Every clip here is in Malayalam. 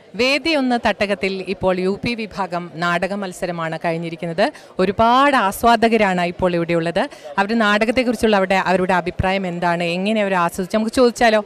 വേദി ഒന്ന് തട്ടകത്തിൽ ഇപ്പോൾ യു പി വിഭാഗം നാടക മത്സരമാണ് കഴിഞ്ഞിരിക്കുന്നത് ഒരുപാട് ആസ്വാദകരാണ് ഇപ്പോൾ ഇവിടെയുള്ളത് അവർ നാടകത്തെക്കുറിച്ചുള്ള അവരുടെ അവരുടെ അഭിപ്രായം എന്താണ് എങ്ങനെ അവർ ആസ്വദിച്ചു നമുക്ക് ചോദിച്ചാലോ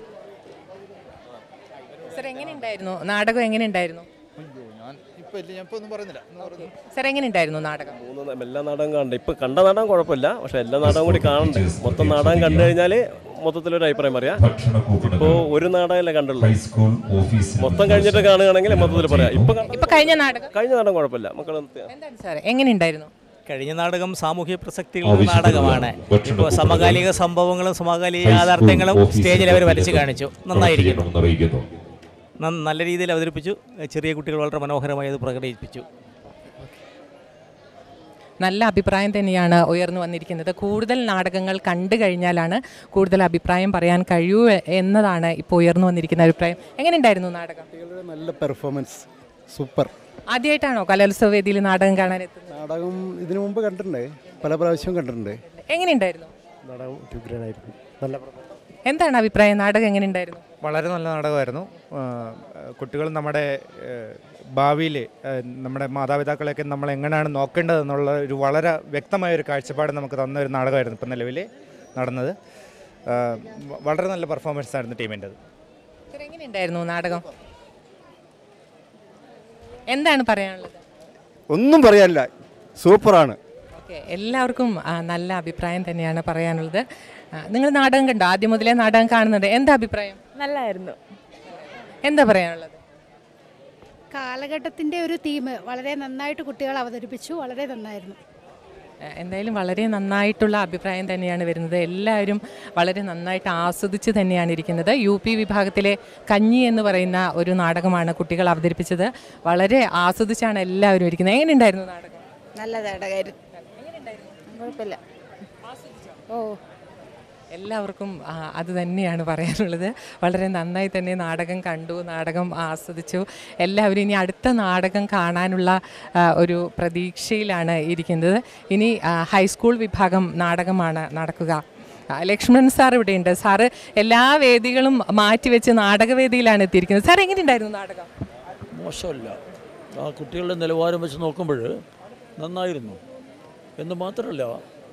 സർ എങ്ങനെയുണ്ടായിരുന്നു നാടകം എങ്ങനെയുണ്ടായിരുന്നു അയ്യോ ഞാൻ ഇപ്പൊ ഇല്ല ഞാൻ ഇപ്പൊ ഒന്നും പറയുന്നില്ല എന്ന് പറഞ്ഞു. സർ എങ്ങനെയുണ്ടായിരുന്നു നാടകം മൂന്ന് ന- എല്ലാ നാടകം കണ്ട് ഇപ്പൊ കണ്ട നാടകം കുഴപ്പമില്ല പക്ഷെ എല്ലാ നാടകം കൂടി കാണണ്ടേ മൊത്തം നാടകം കണ്ടു കഴിഞ്ഞാൽ മൊത്തത്തിലൊരു അഭിപ്രായം പറയാം ഭക്ഷണ കൂപ്പണുകൾ ഇപ്പോൾ ഒരു നാടകമല്ലേ കണ്ടുള്ളൂ ഹൈസ്കൂൾ ഓഫീസിൽ മൊത്തം കഴിഞ്ഞിട്ട് കാണുകയാണെങ്കിൽ മൊത്തത്തിൽ പറയാം ഇപ്പൊ കണ്ട- ഇപ്പൊ കഴിഞ്ഞ നാടകം കഴിഞ്ഞ നാടകം കുഴപ്പമില്ല മക്കൾ എന്താണ് സാർ എങ്ങനെയുണ്ടായിരുന്നു കഴിഞ്ഞ നാടകം സാമൂഹ്യ പ്രസക്തിയുള്ള ആവശ്യമുള്ള നാടകമാണ് ഭക്ഷണ ഇപ്പോൾ സമകാലിക സംഭവങ്ങളും സമകാലിക ഹൈസ്കൂൾ യാഥാർത്ഥ്യങ്ങളും ഓഫീസിൽ സ്റ്റേജിൽ അവർ വരച്ച് കാണിച്ചു നന്നായിരിക്കുന്നു ചെയ്യണമെന്ന് അറിയിക്കുന്നു നന്ന- നല്ല രീതിയിൽ അവതരിപ്പിച്ചു ചെറിയ കുട്ടികൾ വളരെ മനോഹരമായി അത് പ്രകടിപ്പിച്ചു നല്ല അഭിപ്രായം തന്നെയാണ് ഉയർന്നു വന്നിരിക്കുന്നത് കൂടുതൽ നാടകങ്ങൾ കണ്ടു കഴിഞ്ഞാലാണ് കൂടുതൽ അഭിപ്രായം പറയാൻ കഴിയൂ എന്നതാണ് ഇപ്പോൾ ഉയർന്നു വന്നിരിക്കുന്ന അഭിപ്രായം എങ്ങനെയുണ്ടായിരുന്നു നാടകം കുട്ടികളുടെ നല്ല പെർഫോമൻസ് സൂപ്പർ ആദ്യമായിട്ടാണോ കലോത്സവ വേദിയിൽ നാടകം കാണാൻ എത്തുന്നത് നാടകം ഇതിനു മുമ്പ് കണ്ടിട്ടുണ്ട് പല പ്രാവശ്യവും കണ്ടിട്ടുണ്ട് എങ്ങനെയുണ്ടായിരുന്നു നാടകം ഉഗ്രനായിരുന്നു നല്ല performance. എന്താണ് അഭിപ്രായം നാടകം എങ്ങനെയുണ്ടായിരുന്നു വളരെ നല്ല നാടകമായിരുന്നു കുട്ടികൾ നമ്മുടെ ഭാവിയിൽ നമ്മുടെ മാതാപിതാക്കളെയൊക്കെ നമ്മൾ എങ്ങനെയാണ് നോക്കേണ്ടതെന്നുള്ള ഒരു വളരെ വ്യക്തമായ ഒരു കാഴ്ചപ്പാട് നമുക്ക് തന്ന ഒരു നാടകമായിരുന്നു ഇപ്പം നിലവിൽ നടന്നത് ആ, വ- വളരെ നല്ല പെർഫോമൻസ് ആയിരുന്നു ടീമിൻ്റെത് സർ, എങ്ങനെയുണ്ടായിരുന്നു നാടകം എന്താണ് പറയാനുള്ളത് ഒന്നും പറയാനില്ല സൂപ്പറാണ് ഓക്കെ എല്ലാവർക്കും ആ, നല്ല അഭിപ്രായം തന്നെയാണ് പറയാനുള്ളത് നിങ്ങൾ നാടകം കണ്ടോ ആദ്യം മുതലേ നാടകം കാണുന്നുണ്ട് എന്താ അഭിപ്രായം നല്ലായിരുന്നു എന്താ പറയാനുള്ളത് കാലഘട്ടത്തിൻ്റെ ഒരു തീം വളരെ നന്നായിട്ട് കുട്ടികൾ അവതരിപ്പിച്ചു വളരെ നന്നായിരുന്നു ഏഹ് എന്തായാലും വളരെ നന്നായിട്ടുള്ള അഭിപ്രായം തന്നെയാണ് വരുന്നത് എല്ലാവരും വളരെ നന്നായിട്ട് ആസ്വദിച്ച് തന്നെയാണ് ഇരിക്കുന്നത് യു പി വിഭാഗത്തിലെ കഞ്ഞി എന്ന് പറയുന്ന ഒരു നാടകമാണ് കുട്ടികൾ അവതരിപ്പിച്ചത് വളരെ ആസ്വദിച്ചാണ് എല്ലാവരും ഇരിക്കുന്നത് എങ്ങനെയുണ്ടായിരുന്നു നാടകം നല്ല നാടകമായിരുന്നു കുഴപ്പമില്ല ഓ എല്ലാവർക്കും ആ, അത് തന്നെയാണ് പറയാനുള്ളത് വളരെ നന്നായി തന്നെ നാടകം കണ്ടു നാടകം ആസ്വദിച്ചു എല്ലാവരും ഇനി അടുത്ത നാടകം കാണാനുള്ള ആ, ഒരു പ്രതീക്ഷയിലാണ് ഇരിക്കുന്നത് ഇനി ആ, ഹൈസ്കൂൾ വിഭാഗം നാടകമാണ് നടക്കുക ആ, ലക്ഷ്മൺ സാർ ഇവിടെയുണ്ട് സാറ് എല്ലാ വേദികളും മാറ്റിവെച്ച് നാടകവേദിയിലാണ് എത്തിയിരിക്കുന്നത് സാർ എങ്ങനെയുണ്ടായിരുന്നു നാടകം മോശമല്ല ആ കുട്ടികളുടെ നിലവാരം വെച്ച് നോക്കുമ്പോൾ നന്നായിരുന്നു എന്ന് മാത്രമല്ല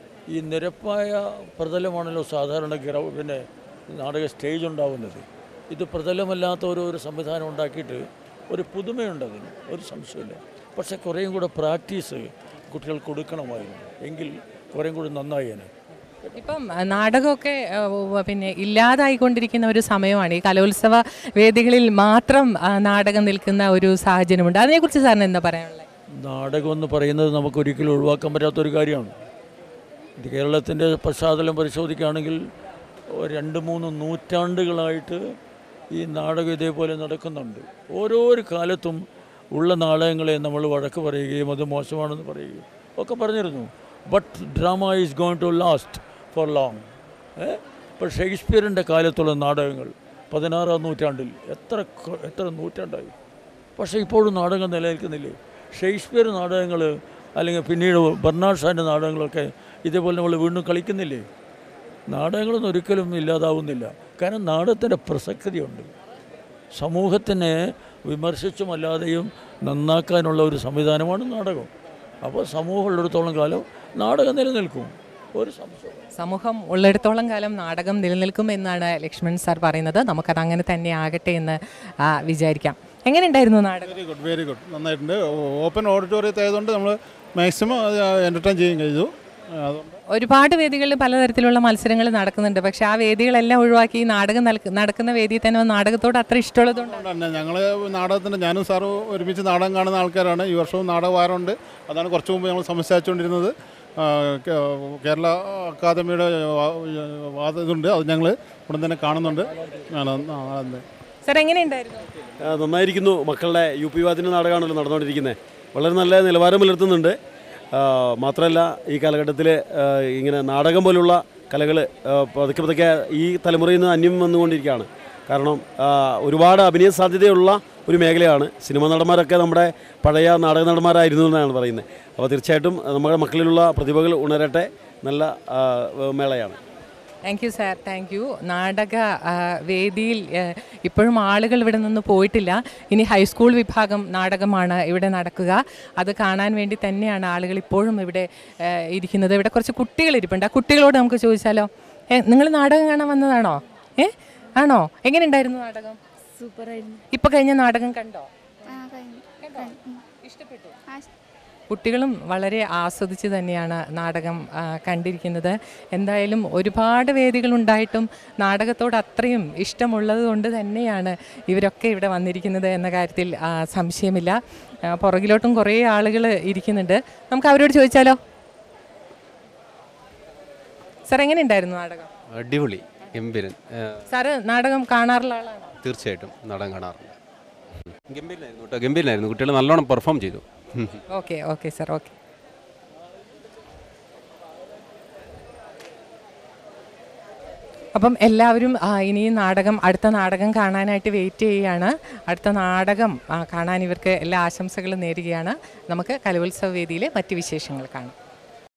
ഈ നിരപ്പായ പ്രതലമാണല്ലോ സാധാരണ ഗ്രൗ പിന്നെ നാടക സ്റ്റേജ് ഉണ്ടാവുന്നത് ഇത് പ്രതലമല്ലാത്ത ഒരു ഒരു സംവിധാനം ഉണ്ടാക്കിയിട്ട് ഒരു പുതുമയുണ്ട് അതിന് ഒരു സംശയമില്ല പക്ഷേ കുറേയും കൂടെ പ്രാക്ടീസ് കുട്ടികൾ കൊടുക്കണമായിരുന്നു എങ്കിൽ കുറേയും കൂടി നന്നായേനെ ഇപ്പം ആ, നാടകമൊക്കെ ആ, ഉവ്വ് പിന്നെ ഇല്ലാതായിക്കൊണ്ടിരിക്കുന്ന ഒരു സമയമാണ് ഈ കലോത്സവ വേദികളിൽ മാത്രം ആ, നാടകം നിൽക്കുന്ന ഒരു സാഹചര്യമുണ്ട് അതിനെക്കുറിച്ച് സാറിന് എന്താ പറയാനുള്ളത് നാടകം എന്ന് പറയുന്നത് നമുക്ക് ഒരിക്കലും ഒഴിവാക്കാൻ പറ്റാത്തൊരു കാര്യമാണ് ഇത് കേരളത്തിൻ്റെ പശ്ചാത്തലം പരിശോധിക്കുകയാണെങ്കിൽ ഒരു രണ്ട് മൂന്ന് നൂറ്റാണ്ടുകളായിട്ട് ഈ നാടകം ഇതേപോലെ നടക്കുന്നുണ്ട് ഓരോരോ കാലത്തും ഉള്ള നാടകങ്ങളെ നമ്മൾ വഴക്ക് പറയുകയും അത് മോശമാണെന്ന് പറയുകയും ഒക്കെ പറഞ്ഞിരുന്നു but drama is going to last for long ഇപ്പോൾ ഷേക്സ്പിയറിൻ്റെ കാലത്തുള്ള നാടകങ്ങൾ പതിനാറാം നൂറ്റാണ്ടിൽ എത്ര കൊ- എത്ര നൂറ്റാണ്ടായി പക്ഷേ ഇപ്പോഴും നാടകം നിലനിൽക്കുന്നില്ലേ ഷേക്സ്പിയർ നാടകങ്ങൾ അല്ലെങ്കിൽ പിന്നീട് ബർണാഡ് ഷാൻ്റെ നാടകങ്ങളൊക്കെ ഇതേപോലെ നമ്മൾ വീണ്ടും കളിക്കുന്നില്ലേ നാടകങ്ങളൊന്നും ഒരിക്കലും ഇല്ലാതാവുന്നില്ല കാരണം നാടകത്തിൻ്റെ പ്രസക്തിയുണ്ട് സമൂഹത്തിനെ വിമർശിച്ചുമല്ലാതെയും നന്നാക്കാനുള്ള ഒരു സംവിധാനമാണ് നാടകം അപ്പോൾ സമൂഹം ഉള്ളിടത്തോളം കാലം നാടകം നിലനിൽക്കും ഒരു സംശയം സമൂഹം ഉള്ളിടത്തോളം കാലം നാടകം നിലനിൽക്കും എന്നാണ് ലക്ഷ്മൺ സാർ പറയുന്നത് നമുക്കത് അങ്ങനെ തന്നെ ആകട്ടെ എന്ന് ആ, വിചാരിക്കാം എങ്ങനെയുണ്ടായിരുന്നു നാടകം വെരി ഗുഡ് വെരി ഗുഡ് നന്നായിട്ടുണ്ട് ഓപ്പൺ ഓഡിറ്റോറിയത്തിൽ ആയതുകൊണ്ട് നമ്മൾ മാക്സിമം അത് എൻ്റർടൈൻ ചെയ്യാൻ കഴിച്ചു അതുകൊണ്ട് ഒരുപാട് വേദികളിൽ പലതരത്തിലുള്ള മത്സരങ്ങൾ നടക്കുന്നുണ്ട് പക്ഷെ ആ വേദികളെല്ലാം ഒഴിവാക്കി ഈ നാടകം നൽക- നടക്കുന്ന വേദിയിൽ തന്നെ വന്ന് നാടകത്തോട് അത്ര ഇഷ്ടമുള്ളതുകൊണ്ടാണ് അതുകൊണ്ട് തന്നെ ഞങ്ങൾ നാടകത്തിൻ്റെ ഞാനും സാറും ഒരുമിച്ച് നാടകം കാണുന്ന ആൾക്കാരാണ് ഈ വർഷവും നാടക വാരമുണ്ട് അതാണ് കുറച്ച് മുമ്പ് ഞങ്ങൾ സംസാരിച്ചുകൊണ്ടിരുന്നത് ആ, കേ- കേരള അക്കാദമിയുടെ വാ- വാദ ഇതുണ്ട് അത് ഞങ്ങൾ ഉടൻ തന്നെ കാണുന്നുണ്ട് ആണ് ആ, അതെ. സാർ എങ്ങനെയുണ്ടായിരുന്നു ആ, നന്നായിരിക്കുന്നു മക്കളുടെ യു പി വാദിൻ്റെ നാടകമാണല്ലോ നടന്നുകൊണ്ടിരിക്കുന്നത് വളരെ നല്ല നിലവാരം പുലർത്തുന്നുണ്ട് ആ, മാത്രമല്ല ഈ കാലഘട്ടത്തിൽ ഇങ്ങനെ നാടകം പോലുള്ള കലകൾ പതുക്കെ പതുക്കെ ഈ തലമുറയിൽ നിന്ന് അന്യം വന്നുകൊണ്ടിരിക്കുകയാണ് കാരണം ആ, ഒരുപാട് അഭിനയ സാധ്യതയുള്ള ഒരു മേഖലയാണ് സിനിമ നടന്മാരൊക്കെ നമ്മുടെ പഴയ നാടക നടന്മാരായിരുന്നു എന്നാണ് പറയുന്നത് അപ്പോൾ തീർച്ചയായിട്ടും നമ്മുടെ മക്കളിലുള്ള പ്രതിഭകൾ ഉണരട്ടെ നല്ല ആ, മേളയാണ് thank you sir thank you നാടക ആ, വേദിയിൽ ആ, ഇപ്പോഴും ആളുകൾ ഇവിടെ നിന്ന് പോയിട്ടില്ല ഇനി ഹൈസ്കൂൾ വിഭാഗം നാടകമാണ് ഇവിടെ നടക്കുക അത് കാണാൻ വേണ്ടി തന്നെയാണ് ആളുകൾ ഇപ്പോഴും ഇവിടെ ആ, ഇരിക്കുന്നത് ഇവിടെ കുറച്ച് കുട്ടികൾ ഇരിപ്പുണ്ട് ആ കുട്ടികളോട് നമുക്ക് ചോദിച്ചാലോ നിങ്ങൾ നാടകം കാണാൻ വന്നതാണോ ഏ ആണോ എങ്ങനെയുണ്ടായിരുന്നു നാടകം സൂപ്പറായിരുന്നു ഇപ്പൊ കഴിഞ്ഞ നാടകം കണ്ടോ ആ കഴിഞ്ഞു ഇഷ്ടപ്പെട്ടു ആ കുട്ടികളും വളരെ ആസ്വദിച്ച് തന്നെയാണ് നാടകം ആ, കണ്ടിരിക്കുന്നത് എന്തായാലും ഒരുപാട് വേദികളുണ്ടായിട്ടും നാടകത്തോട് അത്രയും ഇഷ്ടമുള്ളത് കൊണ്ട് തന്നെയാണ് ഇവരൊക്കെ ഇവിടെ വന്നിരിക്കുന്നത് എന്ന കാര്യത്തിൽ ആ, സംശയമില്ല ആ, പുറകിലോട്ടും കുറേ ആളുകൾ ഇരിക്കുന്നുണ്ട് നമുക്ക് അവരോട് ചോദിച്ചാലോ സാർ എങ്ങനെയുണ്ടായിരുന്നു നാടകം അടിപൊളി ഗംഭീരൻ ഏഹ്, സാറ് നാടകം കാണാറുള്ള ആളാണോ തീർച്ചയായിട്ടും നാടകം കാണാറുണ്ട് ഗംഭീരനായിരുന്നു കേട്ടോ ഗംഭീരനായിരുന്നു കുട്ടികൾ നല്ലോണം പെർഫോം ചെയ്തു ഓക്കെ ഓക്കെ സാർ ഓക്കെ അപ്പം എല്ലാവരും ആ, ഇനി ഈ നാടകം അടുത്ത നാടകം കാണാനായിട്ട് വെയിറ്റ് ചെയ്യുകയാണ് അടുത്ത നാടകം ആ, കാണാൻ ഇവർക്ക് എല്ലാ ആശംസകളും നേരുകയാണ് നമുക്ക് കലോത്സവ വേദിയിലെ മറ്റ് വിശേഷങ്ങൾ കാണാം